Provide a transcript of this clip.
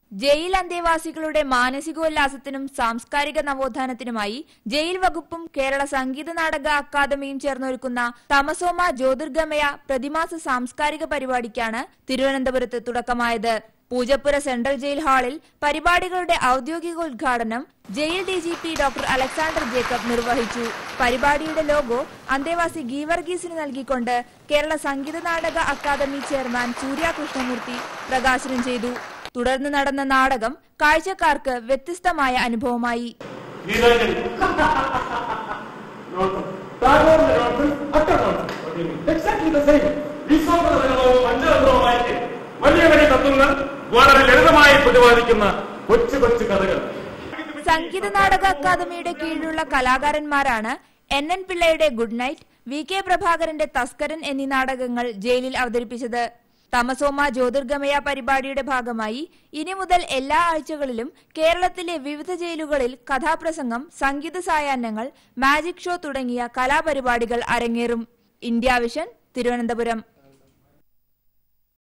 jail അന്തേവാസികളുടെ മാനസികോല്ലാസത്തിനും സാംസ്കാരിക നവോത്ഥാനത്തിനുമായി jail വകുപ്പും കേരള സംഗീത നാടക അക്കാദമിയും ചേർന്നൊരുക്കുന്ന തമസോമ ജ്യോതിർഗമയ പ്രതിമാസ സാംസ്കാരിക പരിപാടിക്കാണ് തിരുവനന്തപുരത്ത് തുടക്കമായത് പൂജപ്പുര സെൻട്രൽ ജയിൽ ഹാളിൽ പരിപാടികളുടെ ഔദ്യോഗിക ഉദ്ഘാടനം jail D G P doctor Alexander Jacob നിർവഹിച്ചു പരിപാടിയുടെ ലോഗോ അന്തേവാസി ഗീവർഗീസിന് നൽകിക്കൊണ്ട് കേരള സംഗീത നാടക അക്കാദമി ചെയർമാൻ സൂര്യ കൃഷ്ണമൂർത്തി പ്രകാശനം ചെയ്തു തുടർന്ന് നടന്ന നാടകം കാഴ്ചക്കാർക്ക് വ്യത്യസ്തമായ അനുഭവമായി ഗീതാഞ്ജലി ടാഗോറിന്റെ നോട്ട് അത്ര എക്സാക്ട്ലി ദ സെയിം വിശ്വാസതലവും പഞ്ചതന്ത്രവുമായിട്ട് വലിയ വലിയ തത്വങ്ങൾ വളരെ ലളിതമായി പ്രതിപാദിക്കുന്ന കൊച്ചു കൊച്ചു കഥകൾ സംഗീത നാടക അക്കാദമിയുടെ കീഴിലുള്ള കലാകാരന്മാരാണ് എൻ എൻ പിള്ളയുടെ ഗുഡ് നൈറ്റ് വി കെ പ്രഭാകരന്റെ തസ്കരൻ എന്നീ നാടകങ്ങൾ ജയിലിൽ അവതരിപ്പിച്ചത് തമസോമ ജ്യോതിർഗമയ പരിപാടിയുടെ ഭാഗമായി ഇനി മുതൽ എല്ലാ ആഴ്ചകളിലും കേരളത്തിലെ വിവിധ ജയിലുകളിൽ കഥാപ്രസംഗം സംഗീത സായാഹ്നങ്ങൾ മാജിക് ഷോ തുടങ്ങിയ കലാപരിപാടികൾ അരങ്ങേറും ഇന്ത്യ വിഷൻ തിരുവനന്തപുരം